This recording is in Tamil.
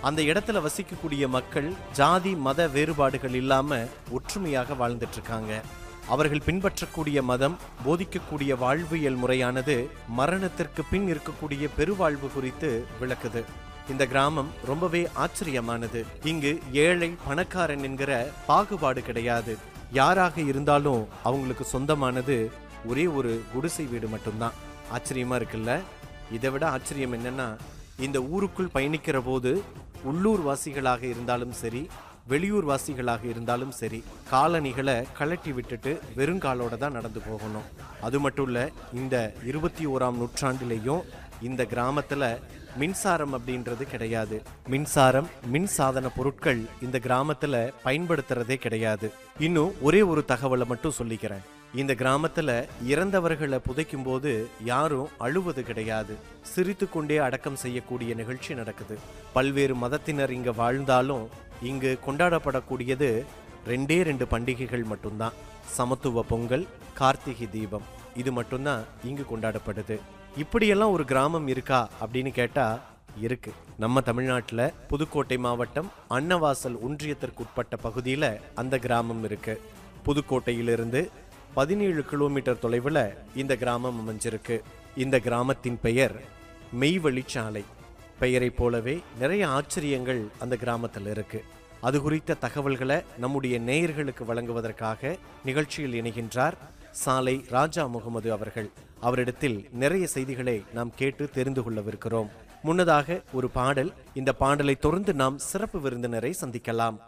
அந்த இடத்துல வசிக்கக்கூடிய மக்கள் ஜாதி மத வேறுபாடுகள் இல்லாம ஒற்றுமையாக வாழ்ந்துட்டு இருக்காங்க அவர்கள் பின்பற்றக்கூடிய மதம் போதிக்கக்கூடிய வாழ்வியல் முறையானது மரணத்திற்கு பின் இருக்கக்கூடிய பெருவாழ்வு குறித்து விளக்குது இந்த கிராமம் ரொம்பவே ஆச்சரியமானது இங்கு ஏழை பணக்காரன் என்கிற பாகுபாடு கிடையாது யாராக இருந்தாலும் அவங்களுக்கு சொந்தமானது ஒரே ஒரு குடிசை வீடு மட்டும்தான் ஆச்சரியமா இருக்குல்ல இதை விட ஆச்சரியம் என்னன்னா இந்த ஊருக்குள் பயணிக்கிற போது உள்ளூர் வாசிகளாக இருந்தாலும் சரி வெளியூர் வாசிகளாக இருந்தாலும் சரி காலணிகளை கழட்டி விட்டுட்டு வெறுங்காலோட தான் நடந்து போகணும் அது மட்டும் இல்ல இந்த இருபத்தி ஓராம் நூற்றாண்டிலேயும் இந்த கிராமத்துல மின்சாரம் அப்படின்றது கிடையாது மின்சாரம் மின் சாதன பொருட்கள் இந்த கிராமத்துல பயன்படுத்துறதே கிடையாது இன்னும் ஒரே ஒரு தகவலை மட்டும் சொல்லிக்கிறேன் இந்த கிராமத்துல இறந்தவர்களை புதைக்கும் போது யாரும் அழுவது கிடையாது சிரித்து கொண்டே அடக்கம் செய்யக்கூடிய நிகழ்ச்சி நடக்குது பல்வேறு மதத்தினர் இங்க வாழ்ந்தாலும் இங்கு கொண்டாடப்படக்கூடியது ரெண்டே ரெண்டு பண்டிகைகள் மட்டும்தான் சமத்துவ பொங்கல் கார்த்திகை தீபம் இது மட்டும்தான் இங்கு கொண்டாடப்படுது இப்படியெல்லாம் ஒரு கிராமம் இருக்கா அப்படின்னு கேட்டா இருக்கு நம்ம தமிழ்நாட்டுல புதுக்கோட்டை மாவட்டம் அன்னவாசல் ஒன்றியத்திற்கு உட்பட்ட பகுதியில அந்த கிராமம் இருக்கு புதுக்கோட்டையிலிருந்து பதினேழு கிலோமீட்டர் தொலைவில் இந்த கிராமம் அமைஞ்சிருக்கு இந்த கிராமத்தின் பெயர் மெய்வழிச்சாலை பெயரைப் போலவே நிறைய ஆச்சரியங்கள் அந்த கிராமத்தில் இருக்கு அது குறித்த தகவல்களை நம்முடைய நேயர்களுக்கு வழங்குவதற்காக நிகழ்ச்சியில் இணைகின்றார் சாலை ராஜா முகமது அவர்கள் அவரிடத்தில் நிறைய செய்திகளை நாம் கேட்டு தெரிந்து கொள்ளவிருக்கிறோம் முன்னதாக ஒரு பாடல் இந்த பாடலை தொடர்ந்து நாம் சிறப்பு விருந்தினரை சந்திக்கலாம்